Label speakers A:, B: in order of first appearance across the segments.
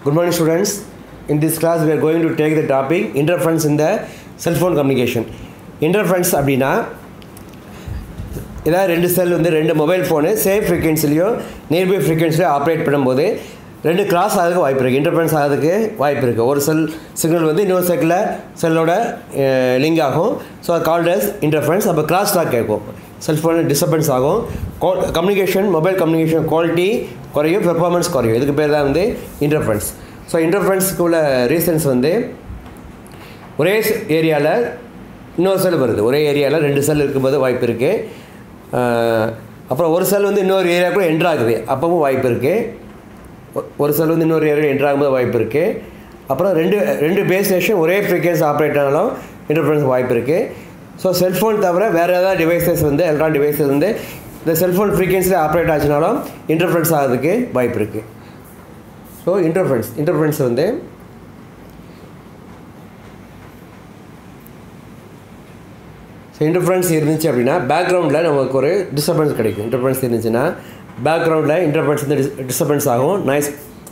A: Good morning, students. In this class, we are going to take the topic interference in the cell phone communication. Interference அப்படின்னா ஏதாவது ரெண்டு cell வந்து ரெண்டு mobile phone same ஃப்ரீக்வன்சிலையோ nearby ஃப்ரீக்வன்சிலையோ operate பண்ணும்போது ரெண்டு கிராஸ் ஆகிறதுக்கு வாய்ப்பு இருக்குது இன்டர்ஃபரன்ஸ் ஆகிறதுக்கு வாய்ப்பு இருக்குது ஒரு செல் சிக்னல் வந்து இன்னொரு செல்லில் செல்லோட லிங்க் ஆகும் ஸோ அது கால்டஸ் இன்டர்ஃபரன்ஸ் அப்போ கிராஸ் டாக் கேட்கும் செல்ஃபோன் டிஸ்டர்பன்ஸ் ஆகும் கம்யூனிகேஷன் மொபைல் கம்யூனிகேஷன் குவாலிட்டி குறையும் பெர்ஃபார்மன்ஸ் குறையும் இதுக்கு பேர் தான் வந்து இன்டர்ஃபரன்ஸ் ஸோ இன்டர்ஃபரன்ஸுக்கு உள்ள ரீசன்ஸ் வந்து ஒரே ஏரியாவில் இன்னொரு செல் வருது ஒரே ஏரியாவில் ரெண்டு செல் இருக்கும்போது வாய்ப்பு இருக்குது அப்புறம் ஒரு செல் வந்து இன்னொரு ஏரியாவுக்குள்ள என்ட்ரு ஆகுது அப்பவும் வாய்ப்பு இருக்குது ஒரு செல் வந்து இன்னொரு ஏரியா என்ட்ரு ஆகும்போது வாய்ப்பு இருக்குது அப்புறம் ரெண்டு ரெண்டு பேஸ் ஸ்டேஷன் ஒரே ஃப்ரீக்வன்சி ஆப்ரேட் ஆனாலும் இன்டர்ஃபரன்ஸ் வாய்ப்பு இருக்குது ஸோ செல்ஃபோன் தவிர வேறு ஏதாவது டிவைசஸ் வந்து எலக்ட்ரானிக் டிவைசஸ் வந்து இந்த செல்ஃபோன் ஃப்ரீக்வன்சியில் ஆப்ரேட் ஆச்சுனாலும் இன்டர்ஃபரன்ஸ் ஆகிறதுக்கு வாய்ப்பு இருக்குது ஸோ இன்டர்ஃபரன்ஸ் இன்டர்ஃபரன்ஸ் வந்து ஸோ இன்டர்ஃபரன்ஸ் இருந்துச்சு அப்படின்னா பேக்ரவுண்டில் நமக்கு ஒரு டிஸ்டர்பன்ஸ் கிடைக்கும் இன்டர்ஃபரன்ஸ் இருந்துச்சுன்னா பேக்ரவுண்டில் இன்டர்ஃபரன்ஸ் வந்து டிஸ்டர்பன்ஸ் ஆகும் நாய்ஸ்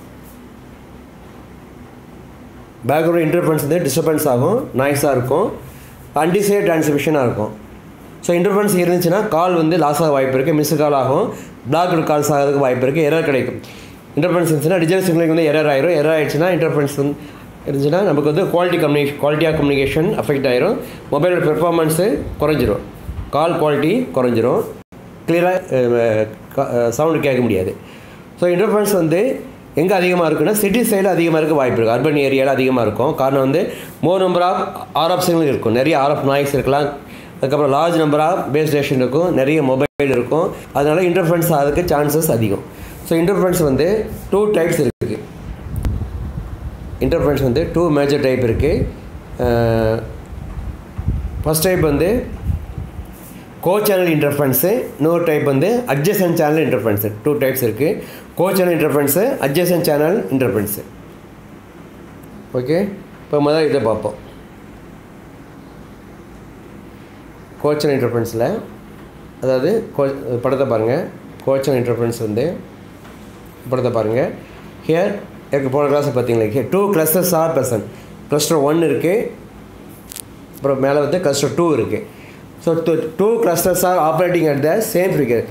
A: பேக்ரவுண்ட் இன்டர்ஃபரன்ஸ் வந்து டிஸ்டர்பன்ஸ் ஆகும் நாய்ஸாக இருக்கும் அன்டிசைட் டிரான்ஸ்மிஷனாக இருக்கும் ஸோ இன்டர்ஃபரன்ஸ் இருந்துச்சுன்னா கால் வந்து லாஸ் ஆக வாய்ப்பு இருக்குது மிஸ் கால் ஆகும் பிளாக்டு கால்ஸ் ஆகிறதுக்கு வாய்ப்பு இருக்குது எரர் கிடைக்கும் இன்டர்ஃபரன்ஸ் இருந்துச்சுன்னா டிஜிட்டல் சிக்னலிங் வந்து எரர் ஆயிரும் எரர் ஆயிடுச்சுன்னா இன்டர்ஃபரன்ஸ் வந்து இருந்துச்சுன்னா நமக்கு வந்து quality communication quality of communication affect ஆயிரும் மொபைலோட பெர்ஃபார்மன்ஸு குறைஞ்சிரும் கால் குவாலிட்டி குறைஞ்சிரும் கிளியராக சவுண்டு கேட்க முடியாது ஸோ இன்டர்ஃபரன்ஸ் வந்து எங்கே அதிகமாக இருக்குன்னா சிட்டி சைடில் அதிகமாக இருக்க வாய்ப்பு இருக்குது அர்பன் ஏரியாவில் அதிகமாக இருக்கும் காரணம் வந்து more number of or of signal இருக்கும் நிறைய ஆர்ஆஃப் நாய்ஸ் இருக்கலாம் அதுக்கப்புறம் large number of base station இருக்கும் நிறைய மொபைல் இருக்கும் அதனால் இன்டர்ஃபரன்ஸ் ஆகிறதுக்கு சான்சஸ் அதிகம் ஸோ இன்டர்ஃபரன்ஸ் வந்து டூ டைப்ஸ் இருக்குது இன்டர்ஃபரன்ஸ் வந்து டூ மேஜர் டைப் இருக்குது ஃபஸ்ட் டைப் வந்து கோ சேனல் இன்டர்ஃபரன்ஸு இன்னொரு டைப் வந்து adjacent channel interference two types இருக்குது co channel interference adjacent channel interference okay இப்போ முதல்ல இதை பார்ப்போம் கோச்சன் இன்டர்ஃபரன்ஸில் அதாவது கோ படத்தை பாருங்கள் கோச்சன் இன்டர்ஃபரன்ஸ் வந்து படத்தை பாருங்கள் ஹியர் எனக்கு போன கிளாஸை பார்த்தீங்களா here two clusters are person cluster one இருக்குது அப்புறம் மேலே வந்து கிளஸ்டர் டூ இருக்குது so two clusters are operating at the same frequency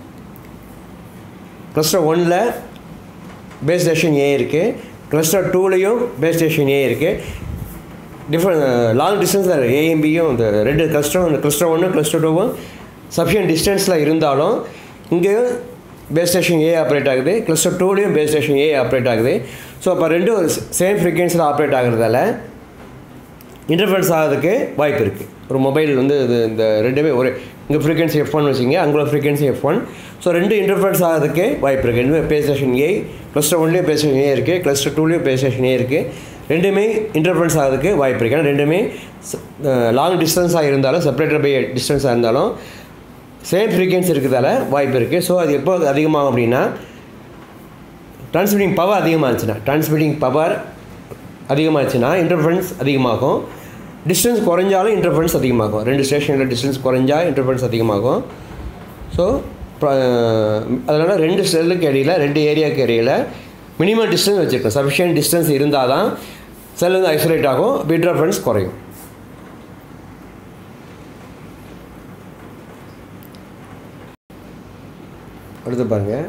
A: cluster ஒனில் பேஸ் ஸ்டேஷன் ஏ இருக்குது கிளஸ்டர் டூலேயும் பேஸ் ஸ்டேஷன் ஏ இருக்குது டிஃப்ரெண்ட் லாங் டிஸ்டன்ஸ் தான் ஏஎம்பியும் இந்த ரெண்டு கிளஸ்டரும் இந்த கிளஸ்டர் ஒன்று கிளஸ்டர் டூவும் சஃபிஷியன்ட் டிஸ்டன்ஸில் இருந்தாலும் இங்கேயும் பேஸ் ஸ்டேஷன் ஏ ஆப்ரேட் ஆகுது கிளஸ்டர் டூலேயும் பேஸ் ஸ்டேஷன் ஏ ஆப்ரேட் ஆகுது ஸோ அப்போ ரெண்டும் சேம் ஃப்ரீக்வன்சியில் ஆப்ரேட் ஆகிறதால இன்டர்ஃபரன்ஸ் ஆகிறதுக்கு வாய்ப்பு இருக்குது ஒரு மொபைல் வந்து இது இந்த ரெண்டுமே ஒரு இங்கே ஃப்ரீக்வன்சி எஃப் ஒன் வச்சுங்க அங்கே ஃப்ரீக்வன்சி எஃப் ஒன் ஸோ ரெண்டு இன்டர்ஃபரன்ஸ் ஆகிறதுக்கு வாய்ப்பு இருக்குது ரெண்டுமே பே ஸ்டேஷன் ஏ கிளஸ்டர் ஒன்லேயும் பே ஸ்டேஷன் ஏ இருக்குது கிளஸ்டர் டூலேயும் பே ஸ்டேஷன் ஏ இருக்குது ரெண்டுமே இன்டர்ஃபரன்ஸ் ஆகிறதுக்கு வாய்ப்பு இருக்குது ஏன்னா ரெண்டுமே லாங் டிஸ்டன்ஸாக இருந்தாலும் செப்பரேட்டட் பை டிஸ்டன்ஸாக இருந்தாலும் சேம் ஃப்ரீக்வன்சி இருக்கிறதால வாய்ப்பு இருக்குது ஸோ அது எப்போ அதிகமாகும் அப்படின்னா டிரான்ஸ்மிட்டிங் பவர் அதிகமாக இருந்துச்சுன்னா டிரான்ஸ்மிட்டிங் பவர் அதிகமாகச்சுன்னா இன்டர்ஃபரன்ஸ் அதிகமாகும் டிஸ்டன்ஸ் குறைஞ்சாலும் இன்டர்ஃபரன்ஸ் அதிகமாகும் ரெண்டு ஸ்டேஷனில் டிஸ்டன்ஸ் குறைஞ்சா இன்டர்ஃபரன்ஸ் அதிகமாகும் ஸோ அதனால் ரெண்டு செல்லுக்கு இடையில் ரெண்டு ஏரியாவுக்கு இடையில் மினிமம் டிஸ்டன்ஸ் வச்சுருக்கோம் சஃபிஷியன்ட் டிஸ்டன்ஸ் இருந்தால் தான் செல் வந்து ஐசோலேட் ஆகும் இன்டர்ஃபரன்ஸ் குறையும் அடுத்து பாருங்கள்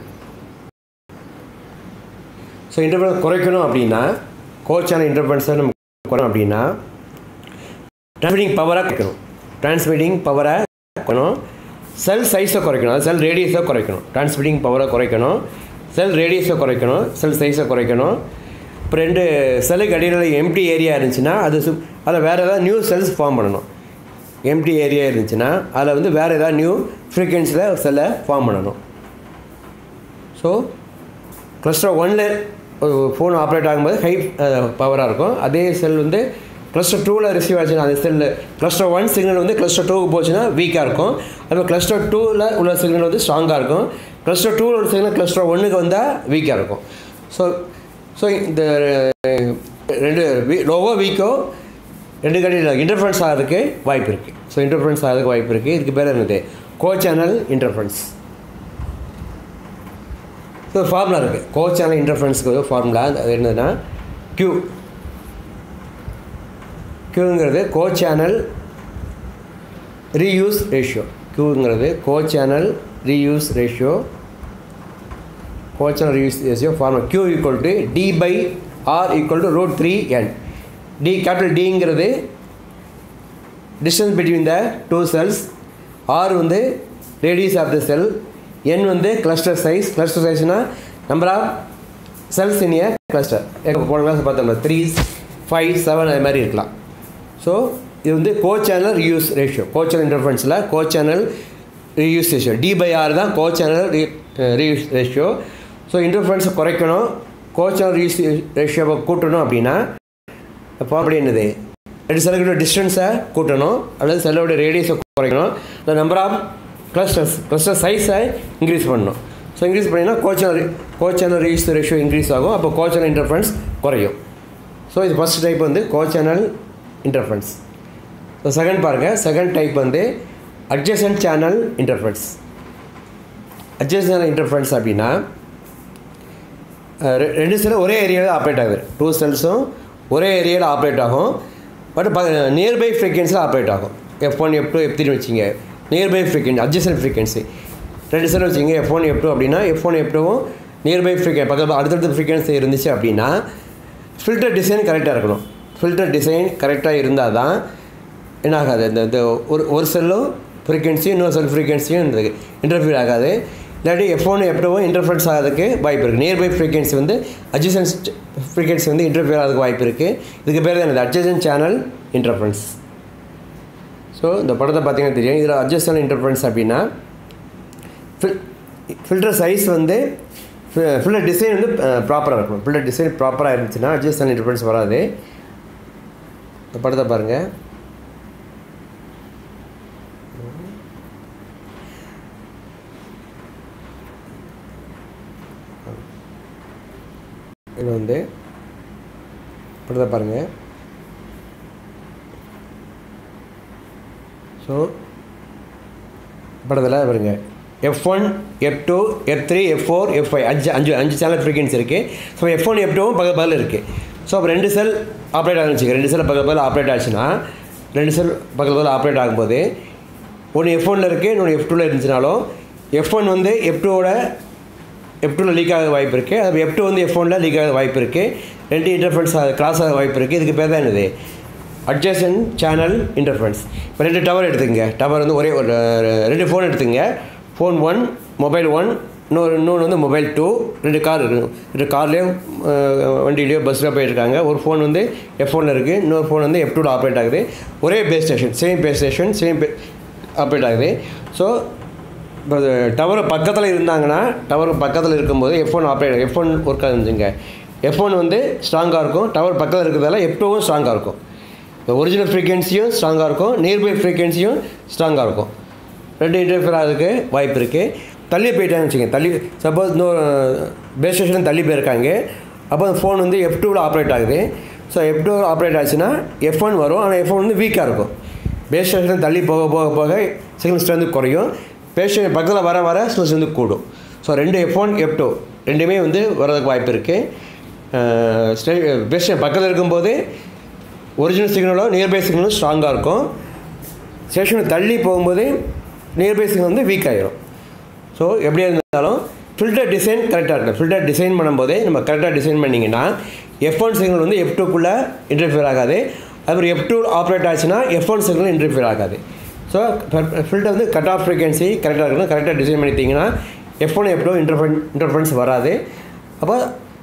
A: ஸோ இன்டர்ஃபரன்ஸ் குறைக்கணும் அப்படின்னா கோச்சான இன்டர்ஃபரன்ஸை நம்ம குறைக்கணும் அப்படின்னா டிரான்ஸ்மிட்டிங் பவராக குறைக்கணும் டிரான்ஸ்மிட்டிங் பவரை குறைக்கணும் செல் சைஸை குறைக்கணும் அது செல் ரேடியஸை குறைக்கணும் டிரான்ஸ்மிட்டிங் பவரை குறைக்கணும் செல் ரேடியஸை குறைக்கணும் செல் சைஸை குறைக்கணும் இப்போ ரெண்டு செல்லுக்கு அடியில் எம்டி ஏரியா இருந்துச்சுன்னா அது சு அதில் வேறு ஏதாவது நியூ செல்ஸ் ஃபார்ம் பண்ணணும் எம்டி ஏரியா இருந்துச்சுன்னா அதில் வந்து வேறு ஏதாவது நியூ ஃப்ரீக்வன்சியில் ஒரு செல்லை ஃபார்ம் பண்ணணும் ஸோ கிளஸ்டர் ஒனில் ஃபோன் ஆப்ரேட் ஆகும்போது ஹை பவராக இருக்கும் அதே செல் வந்து கிளஸ்டர் டூவில் ரிசீவ் ஆச்சுன்னா அந்த செல்லு கிளஸ்டர் ஒன் சிக்னல் வந்து கிளஸ்டர் டூக்கு போச்சுன்னா வீக்காக இருக்கும் அதுவே கிளஸ்டர் டூவில் உள்ள சிக்னல் வந்து ஸ்ட்ராங்காக இருக்கும் கிளஸ்டர் டூவில் உள்ள சிக்னல் கிளஸ்டர் ஒன்றுக்கு வந்தால் வீக்காக இருக்கும் ஸோ ஸோ இந்த ரெண்டு வீ லோவோ வீக்கோ ரெண்டு கடையில் இன்டர்ஃபரன்ஸ் ஆகிறதுக்கு வாய்ப்பு இருக்குது ஸோ இன்டர்ஃபரன்ஸ் ஆகிறதுக்கு வாய்ப்பு இருக்குது இதுக்கு பேர் என்னது co channel interference so formula இருக்குது கோ சேனல் இன்டர்ஃபரன்ஸுக்கு ஒரு ஃபார்முலா அது என்னதுன்னா க்யூ க்யூங்கிறது கோ சேனல் ரீயூஸ் ரேஷியோ க்யூங்கிறது co channel reuse ratio co channel reuse ratio formula Q equal to D by R equal to root three N D capital டிங்கிறது distance between the two cells are வந்து radius of the cell N வந்து cluster size cluster சைஸ்னால் number of cells in a cluster போன class பார்த்தோம்ல three five seven அது மாதிரி இருக்கலாம் so இது வந்து co channel reuse ratio co channel இன்டர்ஃபரன்ஸில் co channel reuse ratio D by R தான் co channel reuse ratio so இன்டர்ஃபரன்ஸை குறைக்கணும் கோ சேனல் ரீயூஸ் ரேஷியோவை கூட்டணும் அப்படின்னா அப்போ அப்படி என்னது ரெண்டு செல்லுடைய டிஸ்டன்ஸை கூட்டணும் அல்லது செல்லோடைய ரேடியஸை குறைக்கணும் இந்த நம்பர் ஆஃப் கிளஸ்டர்ஸ் கிளஸ்டர் சைஸை இன்க்ரீஸ் பண்ணணும் ஸோ இன்க்ரீஸ் பண்ணிங்கன்னா co channel co channel reuse ratio increase ஆகும் அப்போ கோச்சனல் இன்டர்ஃபரன்ஸ் குறையும் ஸோ இது ஃபஸ்ட் டைப் வந்து கோச்சனல் இன்டர்ஃபரன்ஸ் ஸோ செகண்ட் பாருங்கள் செகண்ட் டைப் வந்து adjacent channel interference adjacent interference அப்படின்னா ரெண்டு செல்லும் ஒரே ஏரியாவில் ஆப்ரேட் ஆகுது டூ செல்ஸும் ஒரே ஏரியாவில் ஆப்ரேட் ஆகும் பட் நியர்பை ஃப்ரீக்வன்சியில் ஆப்ரேட் ஆகும் F one F two F three வச்சிங்க நியர்பை ஃப்ரீக்வன்சி அட்ஜஸ்டன் ஃப்ரீக்வன்சி ரெண்டு செல் வச்சிங்க எஃப் ஒன் எஃப் டூ அப்படின்னா எஃப் ஒன் எஃப் டூவும் நியர்பை ஃப்ரீக்வன் பக்கத்தில் அடுத்தடுத்த ஃப்ரீக்வன்சி இருந்துச்சு அப்படின்னா ஃபில்டர் டிசைன் கரெக்டாக இருக்கணும் ஃபில்டர் டிசைன் கரெக்டாக இருந்தால் தான் என்ன ஆகாது இந்த இந்த ஒரு ஒரு செல்லும் ஃப்ரீக்வன்சியும் இன்னொரு செல் ஃப்ரீக்வன்சியும் இன்டர்ஃபியர் ஆகாது இல்லாட்டி எஃப் ஒன் எஃப் டூவும் இன்டர்ஃபரன்ஸ் ஆகிறதுக்கு வாய்ப்பு இருக்குது நியர்பை ஃப்ரீக்வன்சி வந்து அட்ஜசன்ஸ் ஃப்ரீக்வன்சி வந்து இன்டர்ஃபியர் ஆகிறதுக்கு வாய்ப்பு இருக்குது இதுக்கு பேர் தான் என்னது அட்ஜசன் சேனல் இன்டர்ஃபரன்ஸ் ஸோ இந்த படத்தை பார்த்தீங்கன்னா தெரியும் இதில் அட்ஜஸ்டன் இன்டர்ஃபரன்ஸ் அப்படின்னா ஃபில் ஃபில்டர் சைஸ் வந்து ஃபில்டர் டிசைன் வந்து ப்ராப்பராக இருக்கணும் ஃபில்டர் டிசைன் ப்ராப்பராக இருந்துச்சுன்னா அட்ஜஸ்டன் இன்டர்ஃபரன்ஸ் வராது இந்த படத்தை பாருங்கள் இது வந்து படத்தை பாருங்கள் ஸோ படத்தில் பாருங்க F one F two F three F four F five அஞ்சு அஞ்சு அஞ்சு சேனல் ஃப்ரீக்வன்சி இருக்குது ஸோ எஃப் ஒன் எஃப் டூவும் பக்கத்து பதில் இருக்குது ஸோ அப்போ ரெண்டு செல் ஆப்ரேட் ஆகிச்சு ரெண்டு செல் பக்கத்து பதில் ஆப்ரேட் ஆச்சுன்னா ரெண்டு செல் பக்கத்து பதில் ஆப்ரேட் ஆகும்போது ஒன்று எஃப் ஒனில் இருக்குது இன்னொன்று எஃப் டூவில் இருந்துச்சுனாலும் எஃப் ஒன் வந்து எஃப் டூவோட எஃப் டூவில் லீக் ஆக வாய்ப்பு இருக்குது அது எஃப் டூ வந்து எஃப் ஒனில் லீக் ஆக வாய்ப்பு இருக்குது ரெண்டு இன்டர்ஃபரன்ஸ் கிராஸ் ஆக வாய்ப்பு இருக்குது இதுக்கு பேர் தான் என்னது அட்ஜசன் சேனல் இன்டர்ஃபரன்ஸ் இப்போ ரெண்டு டவர் எடுத்துங்க டவர் வந்து ஒரே ஒரு ரெண்டு ஃபோன் எடுத்துங்க ஃபோன் ஒன் மொபைல் ஒன் இன்னொரு இன்னொன்று வந்து மொபைல் டூ ரெண்டு கார் இருக்கு ரெண்டு கார்லேயோ வண்டியிலையோ பஸ்ஸில் போயிருக்காங்க ஒரு ஃபோன் வந்து எஃப் ஒனில் இருக்குது இன்னொரு ஃபோன் வந்து எஃப் டூவில் ஆப்ரேட் ஆகுது ஒரே base station same base station same base operate ஆகுது ஸோ இப்போ டவர் பக்கத்தில் இருந்தாங்கன்னா டவர் பக்கத்தில் இருக்கும்போது F one operate F one work ஆகுதுங்க எஃப் ஒன் வந்து ஸ்ட்ராங்காக இருக்கும் டவர் பக்கத்தில் இருக்கிறதால எஃப் டூவும் ஸ்ட்ராங்காக இருக்கும் இந்த ஒரிஜினல் ஃப்ரீக்வன்சியும் ஸ்ட்ராங்காக இருக்கும் நியர்பை ஃப்ரீக்வன்சியும் ஸ்ட்ராங்காக இருக்கும் ரெண்டு இன்டர்ஃபியர் ஆகிறதுக்கு வாய்ப்பு இருக்குது தள்ளி போயிட்டான்னு வச்சுங்க தள்ளி சப்போஸ் இன்னொரு பேஸ் ஸ்டேஷன் தள்ளி போயிருக்காங்க அப்போ அந்த ஃபோன் வந்து எஃப் டூவில் ஆப்ரேட் ஆகுது ஸோ எஃப் டூ ஆப்ரேட் ஆச்சுன்னா எஃப் ஒன் வரும் ஆனால் எஃப் ஒன் வந்து வீக்காக இருக்கும் பேஸ் ஸ்டேஷன் தள்ளி போக போக போக சிக்னல் ஸ்ட்ரென்த் குறையும் பேஸ் ஸ்டேஷன் பக்கத்தில் வர வர சிக்னல் ஸ்ட்ரென்த் கூடும் ஸோ ரெண்டு எஃப் ஒன் எஃப் டூ ரெண்டுமே வந்து வரதுக்கு வாய்ப்பு இருக்குது ஸ்டே பேஸ் ஸ்டேஷன் பக்கத்தில் இருக்கும்போது ஒரிஜினல் சிக்னலோ நியர்பை சிக்னலும் ஸ்ட்ராங்காக இருக்கும் ஸ்டேஷனை தள்ளி போகும்போது நியர்பை சிக்னல் வந்து வீக் ஆகிரும் ஸோ எப்படியா இருந்தாலும் ஃபில்டர் டிசைன் கரெக்டாக இருக்கும் ஃபில்டர் டிசைன் பண்ணும்போதே நம்ம கரெக்டாக டிசைன் பண்ணிங்கன்னா எஃப் ஒன் சிக்னல் வந்து எஃப் டூக்குள்ளே இன்டர்ஃபியர் ஆகாது அதுமாதிரி எஃப் டூ ஆப்ரேட் ஆச்சுன்னா எஃப் ஒன் சிக்னல் இன்டர்ஃபியர் ஆகாது ஸோ ஃபில்டர் வந்து கட் ஆஃப் ஃப்ரீக்வன்சி கரெக்டாக இருக்கணும் கரெக்டாக டிசைன் பண்ணிட்டீங்கன்னா எஃப் ஒன் எஃப் டூ இன்டர்ஃபன் இன்டர்ஃபரன்ஸ் வராது அப்போ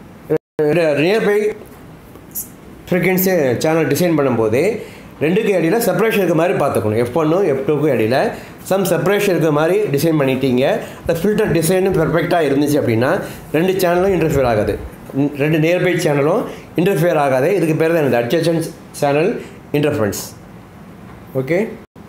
A: நியர்பை ஃப்ரீக்வன்சி சேனல் டிசைன் பண்ணும்போது ரெண்டுக்கு இடையில் செப்பரேஷன் இருக்க மாதிரி பார்த்துக்கணும் எஃப் ஒன்னும் எஃப் டூக்கும் இடையில் சம் செப்பரேஷன் இருக்க மாதிரி டிசைன் பண்ணிட்டீங்க அந்த ஃபில்டர் டிசைனும் பெர்ஃபெக்டாக இருந்துச்சு அப்படின்னா ரெண்டு சேனலும் இன்டர்ஃபியர் ஆகாது ரெண்டு நியர்பை சேனலும் இன்டர்ஃபியர் ஆகாது இதுக்கு பேர் தான் என்னது adjacent channel interference okay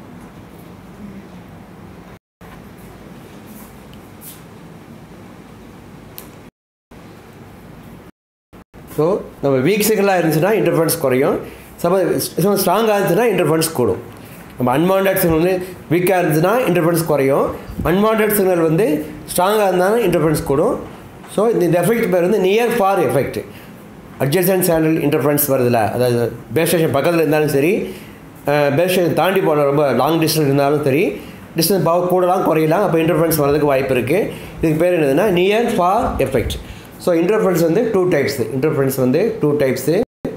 A: so நம்ம வீக் சிக்னலாக இருந்துச்சுன்னா இன்டர்ஃபரன்ஸ் குறையும் சப்போஸ் ஸ்ட்ராங்காக இருந்துச்சுன்னா இன்டர்ஃபரன்ஸ் கூடும் நம்ம அன்வான்ட் சிக்னல் வந்து வீக்காக இருந்துச்சுன்னா இன்டர்ஃபரன்ஸ் குறையும் அன்வான்ட் சிக்னல் வந்து ஸ்ட்ராங்காக இருந்தாலும் இன்டர்ஃபரன்ஸ் கூடும் ஸோ இந்த எஃபெக்ட் பேர் வந்து near far effect adjacent channel interference வருதுல்ல அதாவது பேஸ் ஸ்டேஷன் பக்கத்தில் இருந்தாலும் சரி பேஸ் ஸ்டேஷன் தாண்டி போன ரொம்ப லாங் டிஸ்டன்ஸ் இருந்தாலும் சரி டிஸ்டன்ஸ் பவர் கூடலாம் குறையலாம் அப்போ இன்டர்ஃபரன்ஸ் வரதுக்கு வாய்ப்பு இருக்குது இதுக்கு பேர் என்னதுன்னா near far effect so interference வந்து டூ டைப்ஸு இன்டர்ஃபரன்ஸ் வந்து டூ டைப்ஸு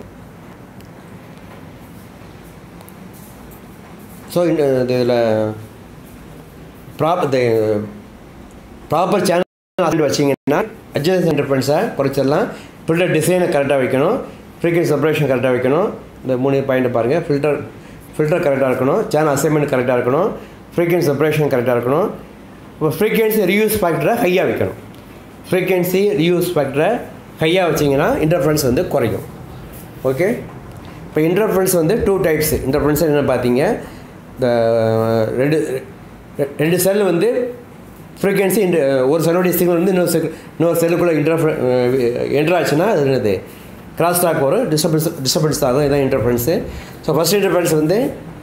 A: ஸோ இதில் ப்ராப் ப்ராப்பர் சேனல் வச்சிங்கன்னா அட்ஜஸ்ட் இன்டர்ஃபரன்ஸை குறைச்சிடலாம் ஃபில்டர் டிசைனை கரெக்டாக வைக்கணும் ஃப்ரீக்வன்சி செப்பரேஷன் கரெக்டாக வைக்கணும் இந்த மூணு பாயிண்ட்டை பாருங்கள் ஃபில்டர் ஃபில்டர் கரெக்டாக இருக்கணும் சேனல் அசைன்மெண்ட் கரெக்டாக இருக்கணும் ஃப்ரீக்வன்சி செப்பரேஷன் கரெக்டாக இருக்கணும் இப்போ ஃப்ரீக்வன்சி ரியூஸ் ஃபேக்டரை ஹையாக வைக்கணும் ஃப்ரீக்வன்சி ரியூஸ் ஃபேக்டரை ஹையாக வச்சிங்கன்னா இன்டர்ஃபரன்ஸ் வந்து குறையும் ஓகே இப்போ இன்டர்ஃபரன்ஸ் வந்து டூ டைப்ஸ் இன்டர்ஃபரன்ஸ் என்ன பார்த்தீங்க இந்த ரெண்டு ரெண்டு செல் வந்து ஃப்ரீக்வன்சி இந்த ஒரு செல்லுடைய சிக்னல் வந்து இன்னொரு செல் இன்னொரு செல்லுக்குள்ளே இன்டர் என்டர் ஆச்சுன்னா அது என்னது கிராஸ் டாக் வரும் டிஸ்டர்பன்ஸ் டிஸ்டர்பன்ஸ் ஆகும் இதான் இன்டர்ஃபரன்ஸு ஸோ ஃபஸ்ட் இன்டர்ஃபரன்ஸ் வந்து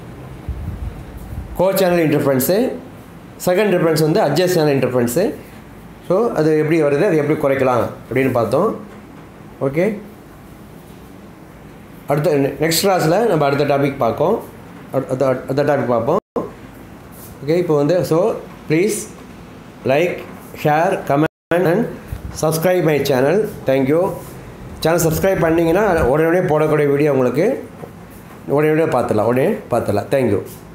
A: co channel interference second difference வந்து அட்ஜஸ்ட் சேனல் இன்டர்ஃபரன்ஸு ஸோ அது எப்படி வருது அது எப்படி குறைக்கலாம் அப்படின்னு பார்த்தோம் ஓகே அடுத்த நெக்ஸ்ட் கிளாஸில் நம்ம அடுத்த டாபிக் பார்ப்போம் அடுத்த அடுத்த டாபிக் பார்ப்போம் ஓகே இப்போ வந்து so please like share comment and subscribe my channel thank you channel subscribe பண்ணிங்கன்னா உடனே உடனே போடக்கூடிய வீடியோ உங்களுக்கு உடனே உடனே பார்த்துடலாம் உடனே பார்த்துடலாம் தேங்க்யூ